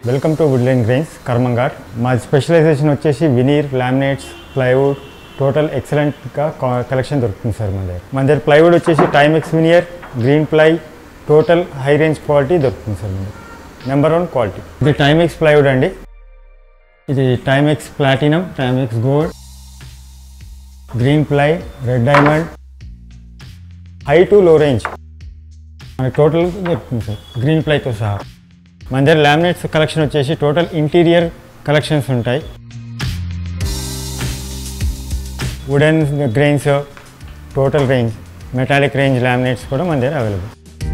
welcome to Woodline grains కర్మంగార్ మా specialisation వచ్చేసి వినీర్ లామినేట్స్ ప్లైవుడ్ టోటల్ ఎక్సలెంట్గా కలెక్షన్ దొరుకుతుంది సార్ మన దగ్గర మన దగ్గర ప్లైవుడ్ వచ్చేసి Timex veneer green ply total high range quality దొరుకుతుంది సార్ మన నెంబర్ వన్ క్వాలిటీ ఇది టైమెక్స్ ప్లైవుడ్ అండి ఇది Timex platinum Timex gold green ply red diamond high to low range మనకి టోటల్ దొరుకుతుంది సార్ గ్రీన్ ప్లైతో సహా మన దగ్గర లామినేట్స్ కలెక్షన్ వచ్చేసి టోటల్ ఇంటీరియర్ కలెక్షన్స్ ఉంటాయి wooden grains total range metallic range laminates కూడా మన దగ్గర అవైలబుల్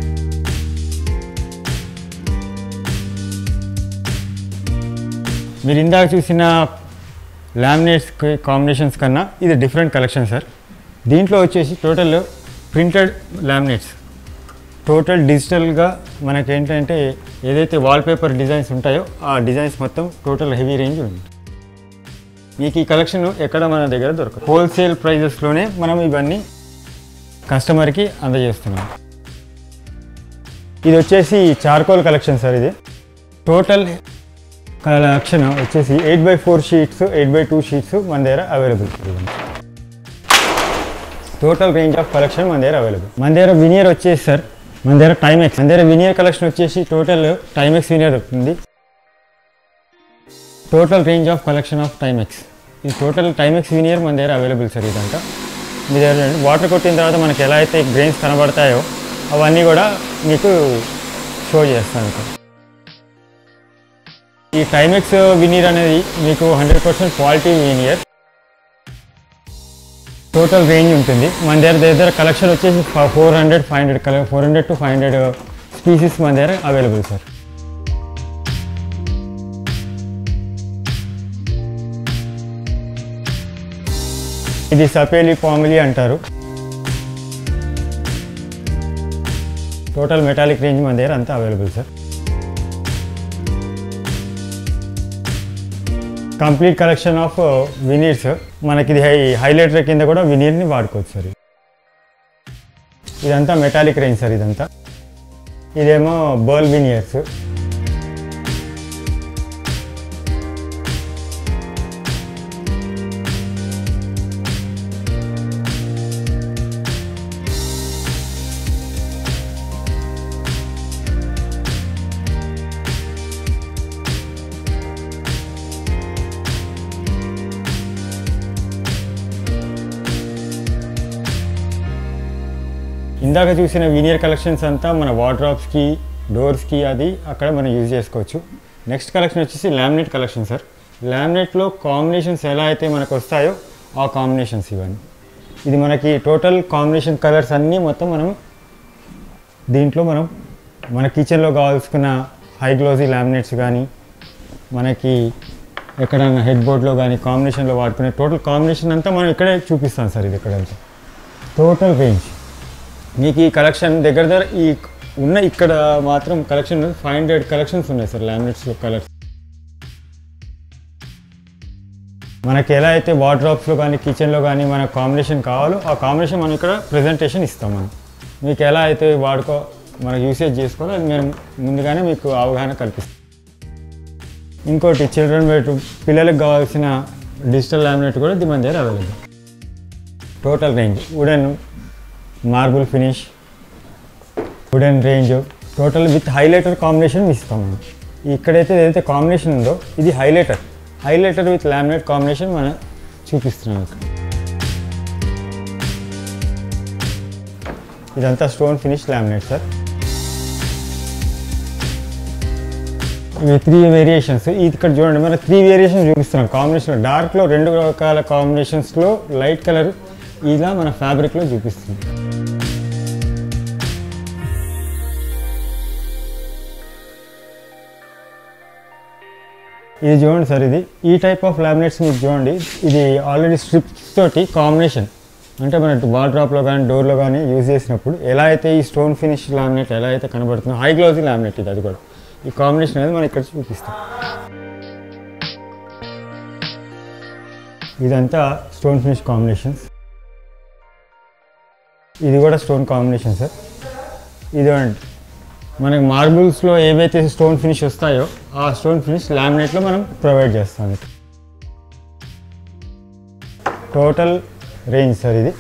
మీరు ఇందాక చూసిన లామినేట్స్ కాంబినేషన్స్ కన్నా ఇది డిఫరెంట్ కలెక్షన్ సార్ దీంట్లో వచ్చేసి టోటల్ ప్రింటెడ్ లామినేట్స్ టోటల్ డిజిటల్గా మనకేంటంటే ఏదైతే వాల్పేపర్ డిజైన్స్ ఉంటాయో ఆ డిజైన్స్ మొత్తం టోటల్ హెవీ రేంజ్ ఉంది మీకు ఈ కలెక్షన్ ఎక్కడ మన దగ్గర దొరకదు హోల్సేల్ ప్రైజెస్లోనే మనం ఇవన్నీ కస్టమర్కి అందజేస్తున్నాం ఇది వచ్చేసి చార్కోల్ కలెక్షన్ సార్ ఇది టోటల్ కలెక్షన్ వచ్చేసి eight by four sheets eight by two sheets మన దగ్గర available total range of collection మన దగ్గర అవైలబుల్ మన దగ్గర వినియర్ వచ్చేసి సార్ మన దగ్గర టైమెక్స్ మన దగ్గర వినియర్ కలెక్షన్ వచ్చేసి టోటల్ టైమెక్స్ వినియర్ దొరుకుతుంది total range of collection of Timex ఈ టోటల్ టైమెక్స్ వినియర్ మన దగ్గర అవైలబుల్ సార్ ఇదంతా మీ దగ్గర వాటర్ కొట్టిన తర్వాత మనకి ఎలా అయితే గ్రెయిన్స్ కనబడతాయో అవన్నీ కూడా మీకు షో చేస్తాను ఇక్కడ ఈ టైమెక్స్ వినియర్ అనేది మీకు hundred percent quality veneer total range ఉంటుంది మన దగ్గర దగ్గర కలెక్షన్ వచ్చేసి four hundred five hundred colour four hundred to five hundred species మన దగ్గర అవైలబుల్ సార్ ఇది సపేలి పామిలి అంటారు టోటల్ మెటాలిక్ రేంజ్ మన దగ్గర అంతా available sir complete collection of veneers మనకి ఇది హై హైలైటర్ కింద కూడా వినీర్ని వాడుకోవచ్చు సార్ ఇదంతా మెటాలిక్ రేంజ్ సార్ ఇదంతా ఇదేమో బర్ల్ వినియర్స్ ఇందాక చూసిన వినియర్ కలెక్షన్స్ అంతా మన వార్డ్రాప్స్కి డోర్స్కి అది అక్కడ మనం యూజ్ చేసుకోవచ్చు నెక్స్ట్ కలెక్షన్ వచ్చేసి లామినేట్ కలెక్షన్ సార్ లామినేట్లో కాంబినేషన్స్ ఎలా అయితే మనకు వస్తాయో ఆ కాంబినేషన్స్ ఇవన్నీ ఇది మనకి టోటల్ కాంబినేషన్ కలర్స్ అన్నీ మొత్తం మనం దీంట్లో మనం మన కిచెన్లో కావాల్సుకున్న హై గ్లోజీ లామినేట్స్ కానీ మనకి ఎక్కడైనా హెడ్ బోర్డ్లో కానీ కాంబినేషన్లో వాడుకునే టోటల్ కాంబినేషన్ అంతా మనం ఇక్కడే చూపిస్తాం సార్ ఇది ఇక్కడంతా టోటల్ రేంజ్ మీకు ఈ కలెక్షన్ దగ్గర దగ్గర ఈ ఉన్న ఇక్కడ మాత్రం కలెక్షన్ ఫైవ్ హండ్రెడ్ కలెక్షన్స్ ఉన్నాయి సార్ లామినేట్స్లో కలర్స్ మనకి ఎలా అయితే వార్డ్రాప్స్లో కానీ కిచెన్లో కానీ మన కాంబినేషన్ కావాలో ఆ కాంబినేషన్ మనం ఇక్కడ ప్రజెంటేషన్ ఇస్తాం మనం మీకు ఎలా అయితే వాడుకో మనకు యూసేజ్ చేసుకోవాలో అది మేము ముందుగానే మీకు అవగాహన కల్పిస్తాం ఇంకోటి చిల్డ్రన్ బెడ్రూమ్ పిల్లలకు కావాల్సిన డిజిటల్ లామినేట్ కూడా ఇది మన దగ్గర available total range wooden marble finish wooden range total with highlighter combination ఇస్తాం మనం ఇక్కడైతే ఏదైతే కాంబినేషన్ ఉందో ఇది highlighter highlighter with laminate combination మనం చూపిస్తున్నాం ఇక్కడ ఇదంతా స్టోన్ ఫినిష్ లామినేట్ సార్ ఇవి త్రీ వేరియేషన్స్ ఇక్కడ చూడండి మనం త్రీ వేరియేషన్స్ చూపిస్తున్నాం కాంబినేషన్ డార్క్లో రెండు రకాల కాంబినేషన్స్లో లైట్ కలర్ ఇలా మన ఫ్యాబ్రిక్లో చూపిస్తుంది ఇది చూడండి సార్ ఇది ఈ టైప్ ఆఫ్ లామినేట్స్ మీకు చూడండి ఇది ఆల్రెడీ స్ట్రిప్స్ తోటి కాంబినేషన్ అంటే మన వార్డ్రాప్లో కానీ డోర్లో కానీ యూజ్ చేసినప్పుడు ఎలా అయితే ఈ స్టోన్ ఫినిష్ లామినేట్ ఎలా అయితే కనబడుతుందో హై గ్లోజీ లామినేట్ ఇది అది కూడా ఈ కాంబినేషన్ అనేది మనం ఇక్కడ చూపిస్తాం ఇదంతా స్టోన్ ఫినిష్ కాంబినేషన్స్ ఇది కూడా స్టోన్ కాంబినేషన్ సార్ ఇది చూడండి మనకి మార్బుల్స్లో ఏవైతే స్టోన్ ఫినిష్ వస్తాయో ఆ స్టోన్ ఫినిష్ లామినేట్లో మనం ప్రొవైడ్ చేస్తాం టోటల్ రేంజ్ సార్ ఇది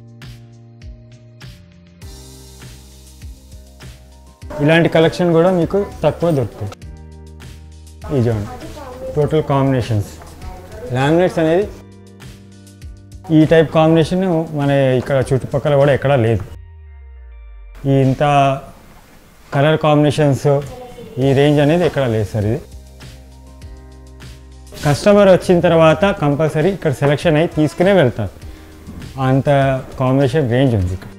ఇలాంటి కలెక్షన్ కూడా మీకు తక్కువ దొరుకుతుంది ఈ జోన్ టోటల్ కాంబినేషన్స్ లామినేట్స్ అనేది ఈ టైప్ కాంబినేషన్ మన ఇక్కడ చుట్టుపక్కల కూడా ఎక్కడా లేదు ఈ ఇంత కలర్ కాంబినేషన్స్ ఈ రేంజ్ అనేది ఎక్కడా లేదు సార్ ఇది కస్టమర్ వచ్చిన తర్వాత కంపల్సరీ ఇక్కడ సెలెక్షన్ అయ్యి తీసుకునే వెళ్తారు అంత కాంబినేషన్ రేంజ్ ఉంది ఇక్కడ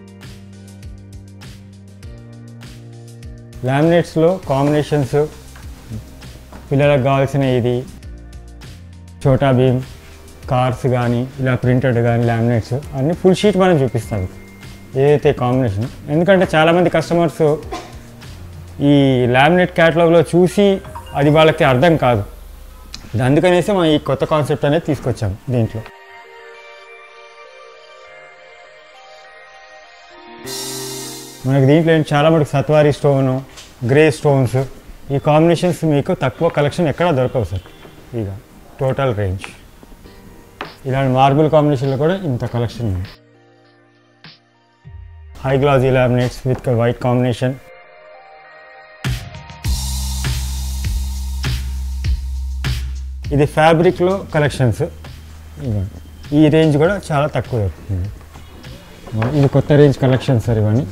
లామినేట్స్లో కాంబినేషన్స్ పిల్లలకు కావాల్సిన ఇది చోటా భీమ్ కార్స్ కానీ ఇలా ప్రింటెడ్ కానీ లామినేట్స్ అన్నీ ఫుల్ షీట్ మనం చూపిస్తాం ఏదైతే కాంబినేషన్ ఎందుకంటే చాలామంది కస్టమర్స్ ఈ లామినేట్ క్యాటలాగ్లో చూసి అది వాళ్ళకి అర్థం కాదు అందుకనేసి మనం ఈ కొత్త కాన్సెప్ట్ అనేది తీసుకొచ్చాం దీంట్లో మనకి దీంట్లో ఏంటి చాలా మటుకు సత్వారీ స్టోను గ్రే స్టోన్స్ ఈ కాంబినేషన్స్ మీకు తక్కువ కలెక్షన్ ఎక్కడా దొరకవు సార్ ఇక టోటల్ రేంజ్ ఇలాంటి మార్బుల్ కాంబినేషన్లో కూడా ఇంత కలెక్షన్ ఉంది high glossy laminates with white combination ఇది ఫ్యాబ్రిక్లో కలెక్షన్స్ ఇవ్వండి ఈ రేంజ్ కూడా చాలా తక్కువ దొరుకుతుంది ఇది కొత్త రేంజ్ కలెక్షన్ సార్ ఇవన్నీ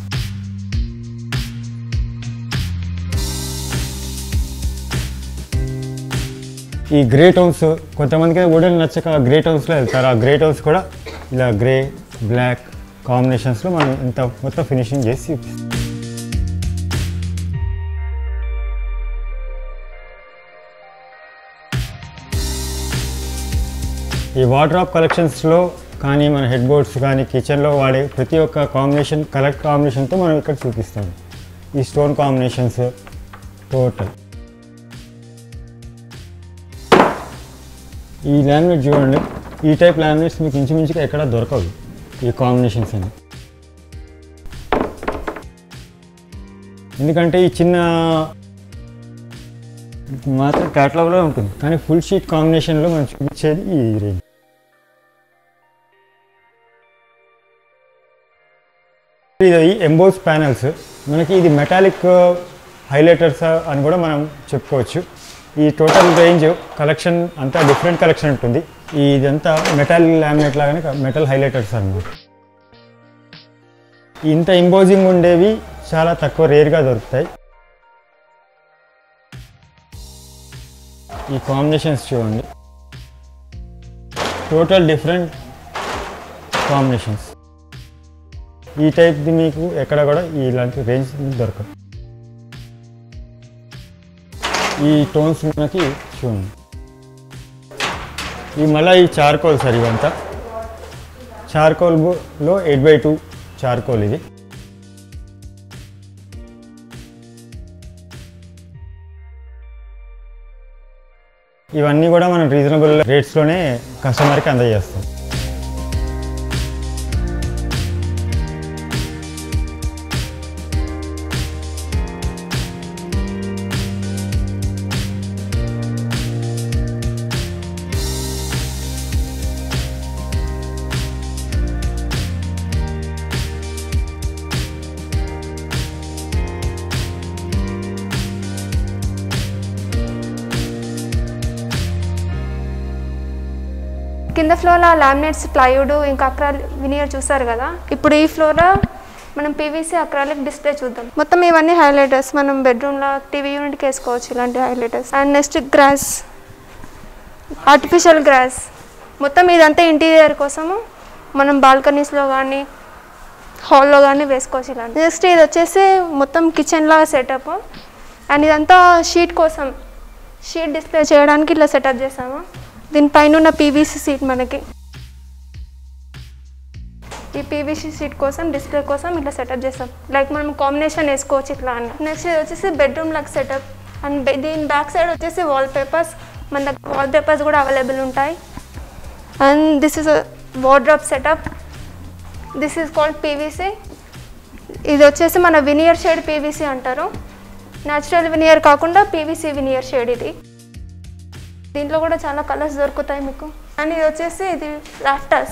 ఈ గ్రే టోన్స్ కొంతమందికి వుడెన్ నచ్చక గ్రే టోన్స్లో వెళ్తారు ఆ గ్రే టోన్స్ కూడా ఇలా గ్రే బ్లాక్ కాంబినేషన్స్లో మనం ఇంత మొత్తం ఫినిషింగ్ చేసి చూపిస్తాం ఈ వార్డ్రాప్ కలెక్షన్స్లో కానీ మన హెడ్ బోర్డ్స్ కానీ కిచెన్లో వాడే ప్రతి ఒక్క కాంబినేషన్ కలర్ కాంబినేషన్తో మనం ఇక్కడ చూపిస్తాం ఈ స్టోన్ కాంబినేషన్స్ టోటల్ ఈ లామినేట్ చూడండి ఈ టైప్ లామినేట్స్ మీకు ఇంచుమించుగా ఎక్కడ దొరకవు ఈ కాంబినేషన్స్ అని ఎందుకంటే ఈ చిన్న మాత్రం క్యాటలాగ్లో ఉంటుంది కానీ ఫుల్ షీట్ కాంబినేషన్లో మనం చూపించేది ఈ రేంజ్ ఇది ఎంబోస్ ప్యానల్స్ మనకి ఇది మెటాలిక్ హైలైటర్స్ అని కూడా మనం చెప్పుకోవచ్చు ఈ టోటల్ రేంజ్ కలెక్షన్ అంతా డిఫరెంట్ కలెక్షన్ ఉంటుంది ఇదంతా మెటల్ లామినేట్ లాగానే మెటల్ హైలైటర్స్ అన్నమాట ఇంత ఇంపోజింగ్ ఉండేవి చాలా తక్కువ రేర్గా దొరుకుతాయి ఈ కాంబినేషన్స్ చూడండి టోటల్ డిఫరెంట్ కాంబినేషన్స్ ఈ టైప్ది మీకు ఎక్కడ కూడా ఇలాంటి రేంజ్ దొరకదు ఈ టోన్స్ మనకి చూడండి ఈ మళ్ళీ ఈ చార్కోల్ సార్ ఇవంతా చార్కోల్లో ఎయిట్ బై టూ చార్కోల్ ఇది ఇవన్నీ కూడా మనం రీజనబుల్ రేట్స్లోనే కస్టమర్కి అందజేస్తాం కింద ఫ్లోర్లో లామినేట్స్ ప్లైవుడ్ ఇంకా అక్రాల్ వినియర్ చూసారు కదా ఇప్పుడు ఈ ఫ్లోర్లో మనం పీవీసీ అక్రాలిక్ డిస్ప్లే చూద్దాం మొత్తం ఇవన్నీ హైలైటర్స్ మనం బెడ్రూమ్లో టీవీ యూనిట్కి వేసుకోవచ్చు ఇలాంటి highlighters and next grass artificial grass మొత్తం ఇదంతా ఇంటీరియర్ కోసము మనం బాల్కనీస్లో కానీ హాల్లో కానీ వేసుకోవచ్చు ఇలాంటి నెక్స్ట్ ఇది వచ్చేసి మొత్తం కిచెన్లో సెటప్ అండ్ ఇదంతా షీట్ కోసం షీట్ డిస్ప్లే చేయడానికి ఇట్లా సెటప్ చేసాము దీనిపైన ఉన్న పీవీసీ సీట్ మనకి ఈ పీవీసీ సీట్ కోసం డిస్ప్లే కోసం ఇట్లా సెటప్ చేస్తాం లైక్ మనం కాంబినేషన్ వేసుకోవచ్చు ఇట్లా అని నెక్స్ట్ ఇది వచ్చేసి బెడ్రూమ్ లాగా సెటప్ అండ్ బె- దీని బ్యాక్ సైడ్ వచ్చేసి వాల్ పేపర్స్ మన దగ్గర వాల్ పేపర్స్ కూడా అవైలబుల్ ఉంటాయి and this is wardrobe setup this is called PVC ఇది వచ్చేసి మన వినియర్ షేడ్ పీవీసీ అంటారు న్యాచురల్ వినియర్ కాకుండా పీవీసీ వినియర్ షేడ్ ఇది దీంట్లో కూడా చాలా కలర్స్ దొరుకుతాయి మీకు అండ్ ఇది వచ్చేసి ఇది రాఫ్టర్స్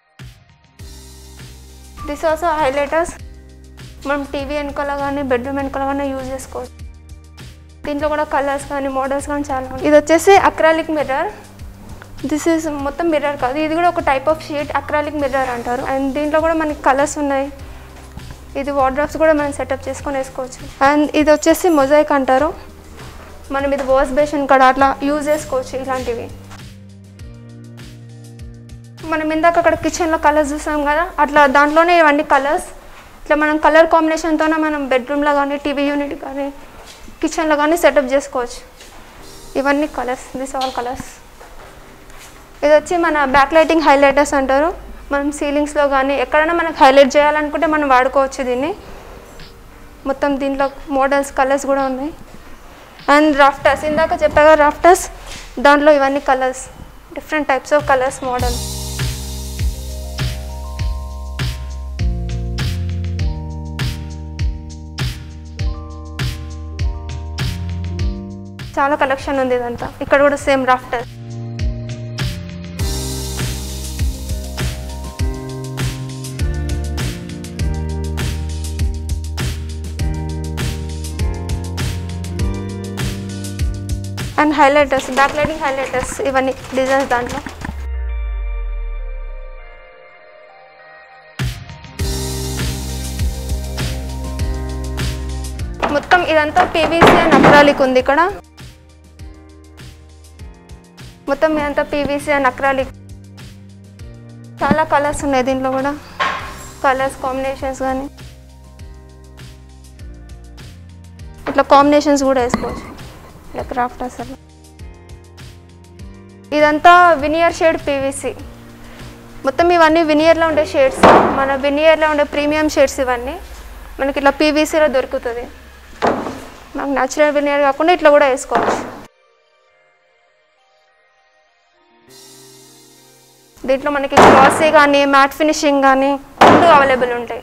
దిస్ ఆల్సో హైలైటర్స్ మనం టీవీ వెనకాల కానీ బెడ్రూమ్ వెనకాల కానీ యూజ్ చేసుకోవచ్చు దీంట్లో కూడా కలర్స్ కానీ మోడల్స్ కానీ చాలా ఉన్నాయి ఇది వచ్చేసి అక్రాలిక్ మిర్రర్ దిస్ ఈజ్ మొత్తం మిర్రర్ కాదు ఇది కూడా ఒక type of sheet acrylic mirror అంటారు అండ్ దీంట్లో కూడా మనకి కలర్స్ ఉన్నాయి ఇది వార్డ్రాప్స్ కూడా మనం సెటప్ చేసుకొని వేసుకోవచ్చు అండ్ ఇది వచ్చేసి మొజాయిక్ అంటారు మనం ఇది వాష్ బేసిన్ కూడా అట్లా యూజ్ చేసుకోవచ్చు ఇలాంటివి మనం ఇందాక అక్కడ కిచెన్లో కలర్స్ చూసాం కదా అట్లా దాంట్లోనే ఇవన్నీ కలర్స్ ఇట్లా మనం కలర్ కాంబినేషన్తోనే మనం బెడ్రూమ్లో కానీ టీవీ యూనిట్ కానీ కిచెన్లో కానీ సెటప్ చేసుకోవచ్చు ఇవన్నీ కలర్స్ దిస్ ఆల్ కలర్స్ ఇది వచ్చి మన బ్యాక్ లైటింగ్ హైలైటర్స్ అంటారు మనం సీలింగ్స్లో కానీ ఎక్కడైనా మనకు హైలైట్ చేయాలనుకుంటే మనం వాడుకోవచ్చు దీన్ని మొత్తం దీంట్లో మోడల్స్ కలర్స్ కూడా ఉన్నాయి అండ్ రాఫ్టర్స్ ఇందాక చెప్పాగా రాఫ్టర్స్ దాంట్లో ఇవన్నీ colours different types of colours model చాలా కలెక్షన్ ఉంది ఇదంతా ఇక్కడ కూడా same rafter and highlighters back lighting highlighters ఇవన్నీ డిజైన్స్ దాంట్లో మొత్తం ఇదంతా పీవీసీ అండ్ అక్రాలిక్ ఉంది ఇక్కడ మొత్తం ఇదంతా పీవీసీ అండ్ అక్రాలిక్ చాలా కలర్స్ ఉన్నాయి దీంట్లో కూడా కలర్స్ కాంబినేషన్స్ కానీ ఇట్లా కాంబినేషన్స్ కూడా వేసుకోవచ్చు ఇట్లా క్రాఫ్ట్ అసలు ఇదంతా వినియర్ షేడ్ పీవీసీ మొత్తం ఇవన్నీ వినియర్లో ఉండే షేడ్స్ మన వినియర్లో ఉండే ప్రీమియం షేడ్స్ ఇవన్నీ మనకి ఇట్లా పీవీసీలో దొరుకుతుంది మనకు న్యాచురల్ వినియర్ కాకుండా ఇట్లా కూడా వేసుకోవచ్చు దీంట్లో మనకి గ్లాసీ కానీ మ్యాట్ ఫినిషింగ్ కానీ రెండు అవైలబుల్ ఉంటాయి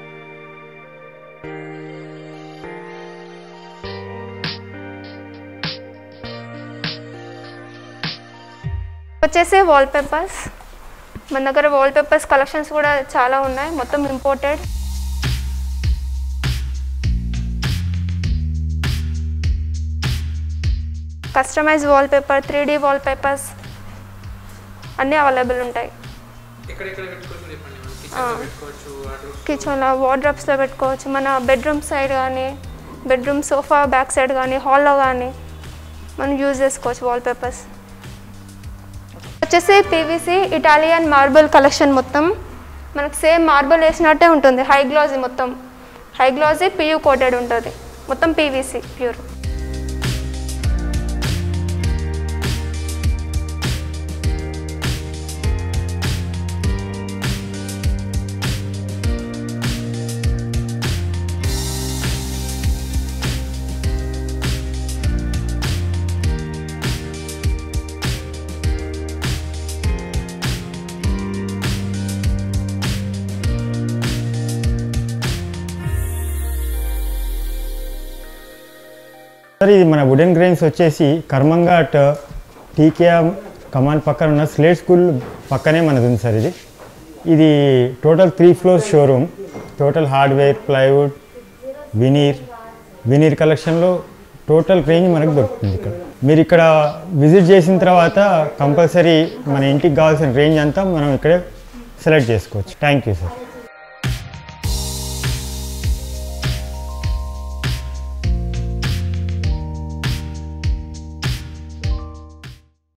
వచ్చేసి వాల్ పేపర్స్ మన దగ్గర వాల్ పేపర్స్ కలెక్షన్స్ కూడా చాలా ఉన్నాయి మొత్తం imported customise wall paper three D wall papers అన్నీ అవైలబుల్ ఉంటాయి ఎక్కడెక్కడ పెట్టుకోవచ్చు చెప్పండి మనం కిచెన్లో పెట్టుకోవచ్చు వాటర్ కిచెన్లో వార్డ్రబ్స్లో పెట్టుకోవచ్చు మన బెడ్రూమ్ సైడ్ కానీ బెడ్రూమ్ సోఫా బ్యాక్ సైడ్ కానీ హాల్లో కానీ మనం యూజ్ చేసుకోవచ్చు వాల్ పేపర్స్ వచ్చేసి పీవీసీ ఇటాలియన్ మార్బుల్ కలెక్షన్ మొత్తం మనకు సేమ్ మార్బుల్ వేసినట్టే ఉంటుంది హై గ్లాజీ మొత్తం హై గ్లాజీ పియూ కోటెడ్ ఉంటుంది మొత్తం పీవీసీ ప్యూర్ సార్ ఇది మన వుడెన్ గ్రెయిన్స్ వచ్చేసి కర్మంఘాట్ టీకే కమాండ్ పక్కన ఉన్న స్లేట్ స్కూల్ పక్కనే మనది ఉంది సార్ ఇది ఇది total three floors showroom total hardware plywood veneer veneer కలెక్షన్లో టోటల్ రేంజ్ మనకు దొరుకుతుంది ఇక్కడ మీరు ఇక్కడ విజిట్ చేసిన తర్వాత కంపల్సరీ మన ఇంటికి కావాల్సిన రేంజ్ అంతా మనం ఇక్కడే సెలెక్ట్ చేసుకోవచ్చు థ్యాంక్ యూ సార్